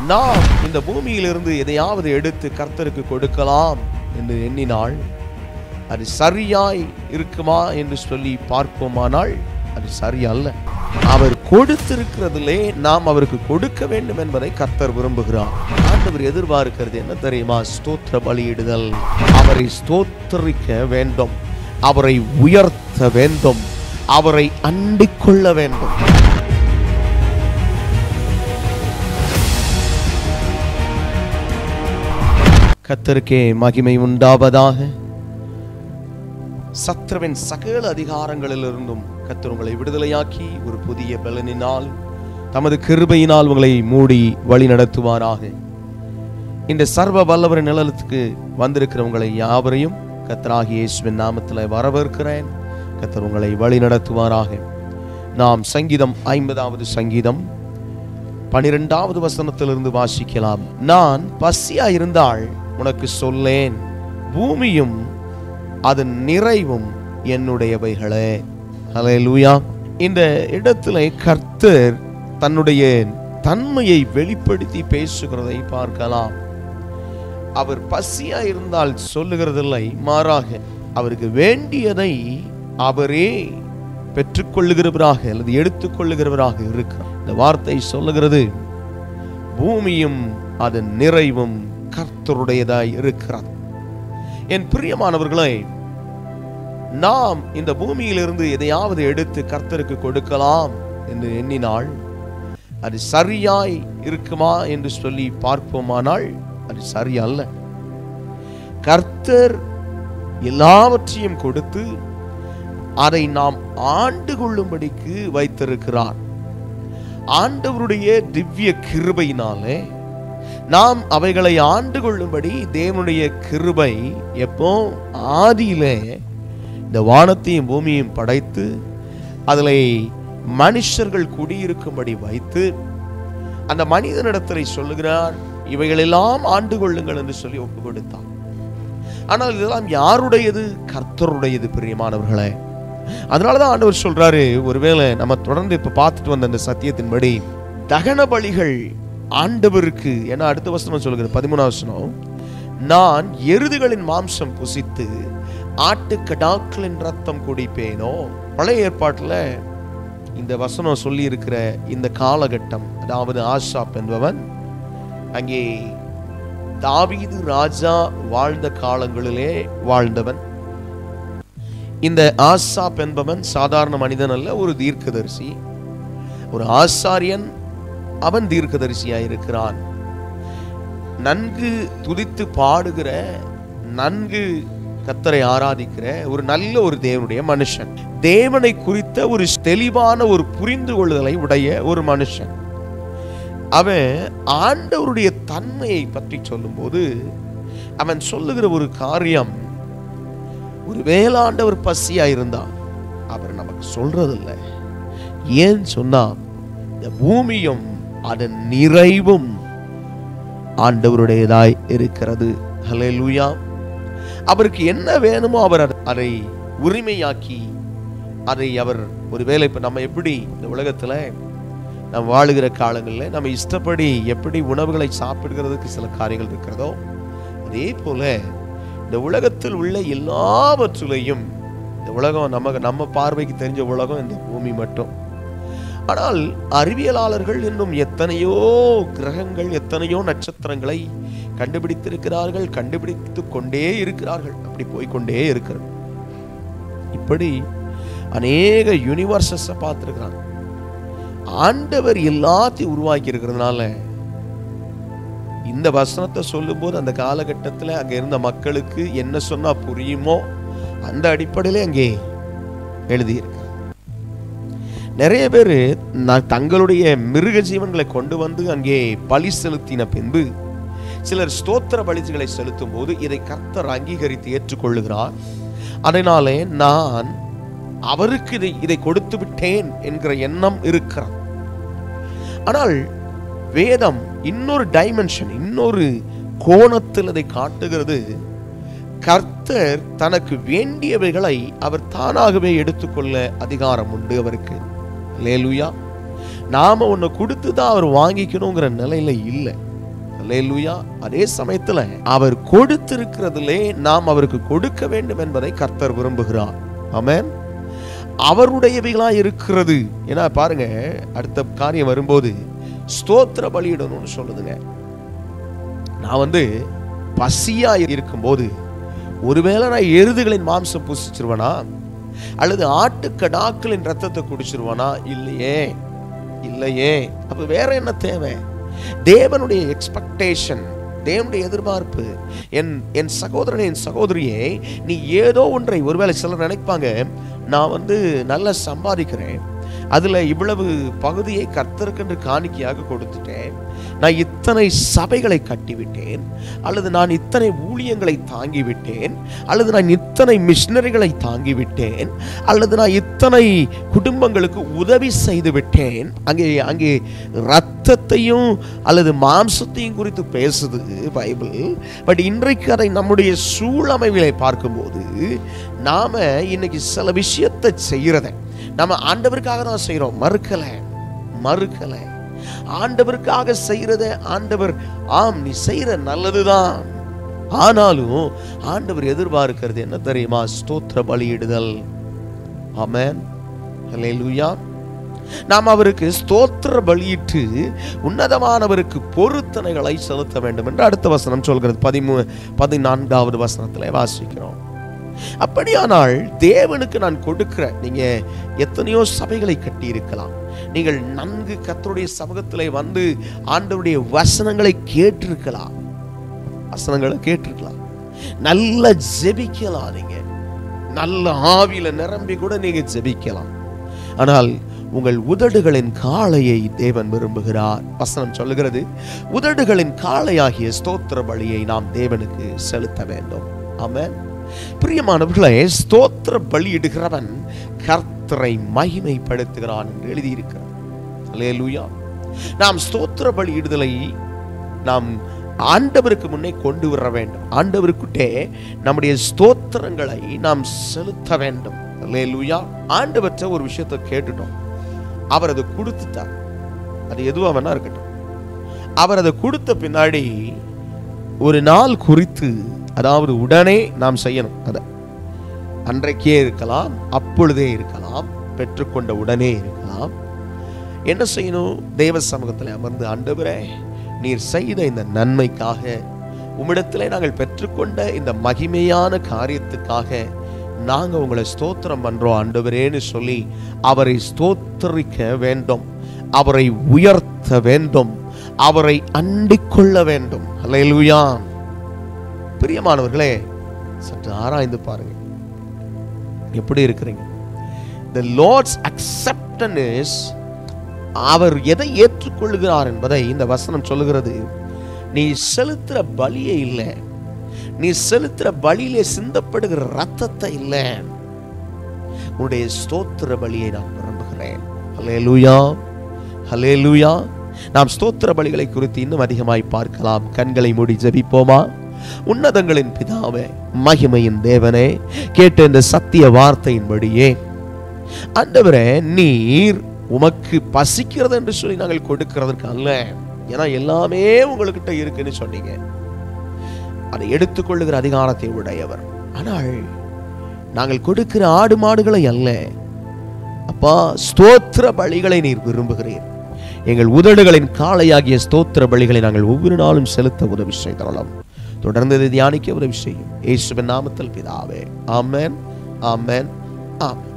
நாம் இந்த பூமியிலிருந்து எதையாவது எடுத்து கர்த்தருக்கு கொடுக்கலாம் என்று எண்ணினால் அது சரியாய் இருக்குமா என்று சொல்லி பார்ப்போமானால் அது சரியல்ல அவர் கொடுத்திருக்கிறதிலே நாம் அவருக்கு கொடுக்க வேண்டும் என்பதை கர்த்தர் விரும்புகிறார் ஆண்டவர் எதிர்பார்க்கிறது என்ன தெரியுமா ஸ்தோத்திர பலியிடுதல் அவரை ஸ்தோத்தரிக்க வேண்டும் அவரை உயர்த்த வேண்டும் அவரை அண்டிக் கொள்ள வேண்டும் கத்தருக்கே மகிமை உண்டாவதாக சத்ருவின் சகல அதிகாரங்களிலிருந்தும் கத்தர் உங்களை விடுதலையாக்கி ஒரு புதிய பலனினால் தமது கிருபையினால் உங்களை மூடி வழி நடத்துவாராக இந்த சர்வ வல்லவர் நிழலத்துக்கு வந்திருக்கிற உங்களை யாவரையும் கத்தராகிய இயேசுவின் நாமத்தில் வரவேற்கிறேன் கத்தர் உங்களை வழி நடத்துவாராக நாம் சங்கீதம் ஐம்பதாவது சங்கீதம் பனிரெண்டாவது வசனத்திலிருந்து வாசிக்கலாம் நான் பசியா இருந்தால் உனக்கு சொல்லேன் பூமியும் அதன் நிறைவும் என்னுடையவைகளே ஹalleluya இந்த இடத்துல கர்த்தர் தன்னுடைய தன்மையை வெளிப்படுத்தி பேசுகிறதை பார்க்கலாம் அவர் பசியா இருந்தால் சொல்லுகிறதில்லை மாறாக அவருக்கு வேண்டியதை அவரே பெற்றுக்கொள்ளுகிறவராக அல்லது எடுத்துக்கொள்ளுகிறவராக இருக்கிறார் இந்த வார்த்தை சொல்லுகிறது பூமியும் அதன் நிறைவும் கர்த்தருடையதாய் இருக்கிறார் என் பிரியமானவர்களே நாம் இந்த பூமியிலிருந்து எதையாவது எடுத்து கர்த்தருக்கு கொடுக்கலாம் என்று எண்ணினால் அது சரியாய் இருக்குமா என்று சொல்லி பார்ப்போமானால் அது சரியல்ல கர்த்தர் எல்லாவற்றையும் கொடுத்து அதை நாம் ஆண்டு கொள்ளும்படிக்கு வைத்திருக்கிறார் ஆண்டவருடைய திவ்ய கிருபையினாலே நாம் அவைகளை ஆண்டு கொள்ளும்படி தேவனுடைய கிருபை எப்போ ஆதியிலே இந்த வானத்தையும் பூமியையும் படைத்து அதில் மனுஷர்கள் குடியிருக்கும்படி வைத்து அந்த மனிதனிடத்தில் சொல்லுகிறார் இவைகளெல்லாம் ஆண்டு கொள்ளுங்கள் என்று சொல்லி ஒப்பு கொடுத்தான் ஆனால் இதெல்லாம் யாருடையது கர்த்தருடையது பிரியமானவர்களே அதனாலதான் ஆண்டவர் சொல்றாரு ஒருவேளை நம்ம தொடர்ந்து இப்ப பார்த்துட்டு வந்த அந்த சத்தியத்தின்படி தகன பலிகள் ஆண்டவருக்கு ஏன்னா அடுத்த வசனம் சொல்லுகிற பதிமூணாம் வசனம் நான் எருதுகளின் மாம்சம் புசித்து ஆட்டுக்கடாக்களின் ரத்தம் குடிப்பேனோ பழைய ஏற்பாட்டில் இந்த வசனம் சொல்லி இருக்கிற இந்த காலகட்டம் அதாவது ஆஷாப் என்பவன் அங்கே தாவீது ராஜா வாழ்ந்த காலங்களிலே வாழ்ந்தவன் இந்த ஆசாப் என்பவன் சாதாரண மனிதன் அல்ல ஒரு தீர்க்கதரிசி ஒரு ஆசாரியன் அவன் தீர்க்கதரிசியாய் இருக்கிறான் நன்கு துதித்து பாடுகிற நன்கு கத்தரை ஆராதிக்கிற ஒரு நல்ல ஒரு தேவனுடைய மனுஷன் தேவனை குறித்த ஒரு தெளிவான ஒரு புரிந்து கொள்ளுதலை உடைய ஒரு மனுஷன் அவன் ஆண்டவருடைய தன்மையை பற்றி சொல்லும்போது அவன் சொல்லுகிற ஒரு காரியம் ஒரு வேளாண்டவர் பசியா இருந்தா அவர் நமக்கு சொல்றதில்ல ஏன் சொன்னா இந்த பூமியும் அதன் நிறைவும் ஆண்டவருடையதாய் இருக்கிறது ஹalleluya அவருக்கு என்ன வேணுமோ அவர் அத- அதை உரிமையாக்கி அதை அவர் ஒருவேளை இப்ப நம்ம எப்படி இந்த உலகத்துல நம்ம வாழுகிற காலங்களில் நம்ம இஷ்டப்படி எப்படி உணவுகளை சாப்பிடுகிறதுக்கு சில காரியங்கள் இருக்கிறதோ அதே போல இந்த உலகத்தில் உள்ள எல்லாவற்றிலையும் இந்த உலகம் நம்ம நம்ம பார்வைக்கு தெரிஞ்ச உலகம் இந்த பூமி மட்டும் ஆனால் அறிவியலாளர்கள் இன்னும் எத்தனையோ கிரகங்கள் எத்தனையோ நட்சத்திரங்களை கண்டுபிடித்திருக்கிறார்கள் கண்டுபிடித்து கொண்டே இருக்கிறார்கள் அப்படி போய்க்கொண்டே இருக்கிறது இப்படி அநேக யூனிவர்சஸை பார்த்துருக்கிறாங்க ஆண்டவர் எல்லாத்தையும் உருவாக்கி இருக்கிறதுனால இந்த வசனத்தை சொல்லும்போது அந்த காலகட்டத்தில் அங்க இருந்த மக்களுக்கு என்ன சொன்னா புரியுமோ அந்த அடிப்படையிலே அங்கே எழுதியிருக்கு நிறைய பேர் தங்களுடைய மிருக ஜீவன்களை கொண்டு வந்து அங்கே பலி செலுத்தின பின்பு சிலர் ஸ்தோத்திர பலிகளை செலுத்தும் போது இதை கர்த்தர் அங்கீகரித்து ஏற்றுக்கொள்ளுகிறார் அதனாலே நான் அவருக்கு இதை இதை கொடுத்து விட்டேன் என்கிற எண்ணம் இருக்கிறது ஆனால் வேதம் இன்னொரு டைமென்ஷன் இன்னொரு கோணத்தில் அதை காட்டுகிறது கர்த்தர் தனக்கு வேண்டியவைகளை அவர் தானாகவே எடுத்துக்கொள்ள அதிகாரம் உண்டு அவருக்கு லேலுயா நாம ஒன்று கொடுத்து தான் அவர் வாங்கிக்கணுங்கிற நிலையில இல்லை அல்லேலூயா அதே சமயத்துல அவர் கொடுத்திருக்கிறதிலே நாம் அவருக்கு கொடுக்க வேண்டும் என்பதை கர்த்தர் விரும்புகிறார் ஆமென் அவருடையவைகளா இருக்கிறது ஏன்னா பாருங்க அடுத்த காரியம் வரும்போது ஸ்தோத்திர பலியிடணும்னு சொல்லுதுங்க நான் வந்து பசியா இருக்கும்போது ஒருவேளை நான் எருதுகளின் மாம்சம் புசிச்சிருவேனா அல்லது ஆட்டுக்கடாக்களின் ரத்தத்தை குடிச்சிருவானா இல்லையே இல்லையே அப்ப வேற என்ன தேவை தேவனுடைய எக்ஸ்பெக்டேஷன் தேவனுடைய எதிர்பார்ப்பு என் என் சகோதரனே என் சகோதரியே நீ ஏதோ ஒன்றை ஒருவேளை சிலர் நினைப்பாங்க நான் வந்து நல்லா சம்பாதிக்கிறேன் அதுல இவ்வளவு பகுதியை கர்த்தருக்கென்று காணிக்கையாக கொடுத்துட்டேன் நான் இத்தனை சபைகளை கட்டிவிட்டேன் அல்லது நான் இத்தனை ஊழியங்களை தாங்கிவிட்டேன் அல்லது நான் இத்தனை மிஷினரிகளை தாங்கிவிட்டேன் அல்லது நான் இத்தனை குடும்பங்களுக்கு உதவி செய்து விட்டேன் அங்கே அங்கே ரத்தத்தையும் அல்லது மாம்சத்தையும் குறித்து பேசுது பைபிள் பட் இன்றைக்கு அதை நம்முடைய சூழமைகளை பார்க்கும்போது நாம இன்னைக்கு சில விஷயத்தை செய்யறத நம்ம ஆண்டவருக்காக தான் செய்றோம் மறுக்கலை மறுக்கலை ஆண்டவருக்காக செய்யறத ஆண்டவர் ஆம் நீ செய்யற நல்லதுதான் ஆனாலும் ஆண்டவர் எதிர்பார்க்கிறது என்ன தெரியுமா ஸ்தோத்திர பலியிடுதல் ஆமென் ஹalleluya நாம் அவருக்கு ஸ்தோத்திர பலியிட்டு உன்னதமானவருக்கு பொருத்தனைகளை செலுத்த வேண்டும் என்று அடுத்த வசனம் சொல்கிறது பதிமூ பதினான்காவது வசனத்திலே வாசிக்கிறோம் அப்படியானால் தேவனுக்கு நான் கொடுக்கிற நீங்க எத்தனையோ சபைகளை கட்டி இருக்கலாம் நீங்கள் நன்கு கர்த்தருடைய சமூகத்திலே வந்து ஆண்டவருடைய வசனங்களை கேட்டிருக்கலாம் வசனங்களை கேட்டிருக்கலாம் நல்ல ஜெபிக்கலாம் நீங்க நல்ல ஆவியில நிரம்பி கூட நீங்க ஜெபிக்கலாம் ஆனால் உங்கள் உதடுகளின் காளையை தேவன் விரும்புகிறார் வசனம் சொல்லுகிறது உதடுகளின் காளையாகிய ஸ்தோத்திர பலியை நாம் தேவனுக்கு செலுத்த வேண்டும் ஆமென் பிரியமானவர்களே ஸ்தோத்திர பலியிடுகிறவன் கர்த்தரை மகிமைப்படுத்துகிறான் என்று எழுதியிருக்கிறார் அல்லேலூயா நாம் ஸ்தோத்திர பலியிடுதலை நாம் ஆண்டவருக்கு முன்னே கொண்டு வர வேண்டும் ஆண்டவருக்குட்டே நம்முடைய ஸ்தோத்திரங்களை நாம் செலுத்த வேண்டும் அல்லேலூயா ஆண்டவற்ற ஒரு விஷயத்தை கேட்டுட்டோம் அவர் அதை கொடுத்துட்டார் அது எதுவா வேணா இருக்கட்டும் அவர் அதை கொடுத்த பின்னாடி ஒரு நாள் குறித்து அதாவது உடனே நாம் செய்யணும் அதை அன்றைக்கே இருக்கலாம் அப்பொழுதே இருக்கலாம் பெற்றுக்கொண்ட உடனே இருக்கலாம் என்ன செய்யணும் தேவ சமூகத்தில் அமர்ந்து ஆண்டவரே நீர் செய்த இந்த நன்மைக்காக உம்மிடத்திலே நாங்கள் பெற்றுக்கொண்ட இந்த மகிமையான காரியத்துக்காக நாங்க உங்களை ஸ்தோத்திரம் பண்றோம் ஆண்டவரேன்னு சொல்லி அவரை ஸ்தோத்தரிக்க வேண்டும் அவரை உயர்த்த வேண்டும் அவரை அண்டிக் கொள்ள வேண்டும் அல்லேலூயா பிரியமானவர்களே சற்று ஆராய்ந்து பாருங்க எப்படி இருக்கிறீங்க the லார்ட்ஸ் acceptance அவர் எதை ஏற்றுக்கொள்கிறார் என்பதை இந்த வசனம் சொல்லுகிறது நீ செலுத்துற பலியே இல்லை நீ செலுத்துற பலியிலே சிந்தப்படுகிற ரத்தத்தை இல்லை உன்னுடைய ஸ்தோத்திர பலியை நான் விரும்புகிறேன் ஹalleluya ஹalleluya நாம் ஸ்தோத்திர பலிகளை குறித்து இன்னும் அதிகமாய் பார்க்கலாம் கண்களை மூடி ஜெபிப்போமா உன்னதங்களின் பிதாவே மகிமையின் தேவனே கேட்ட இந்த சத்திய வார்த்தையின்படியே ஆண்டவரே நீர் உமக்கு பசிக்கிறது என்று சொல்லி நாங்கள் கொடுக்கிறதற்கு அல்ல ஏன்னா எல்லாமே உங்கள்கிட்ட இருக்குன்னு சொன்னீங்க அதை எடுத்துக்கொள்ளுகிற அதிகாரத்தை உடையவர் ஆனால் நாங்கள் கொடுக்கிற ஆடு மாடுகளை அல்ல அப்பா ஸ்தோத்திர பலிகளை நீர் விரும்புகிறீர் எங்கள் உதடுகளின் காளையாகிய ஸ்தோத்திர பலிகளை நாங்கள் ஒவ்வொரு நாளும் செலுத்த உதவி செய்தரலாம் தொடர்ந்து இதை தியானிக்க உதவி செய்யும் இயேசுவின் நாமத்தில் பிதாவே ஆமென் ஆமென் ஆமென்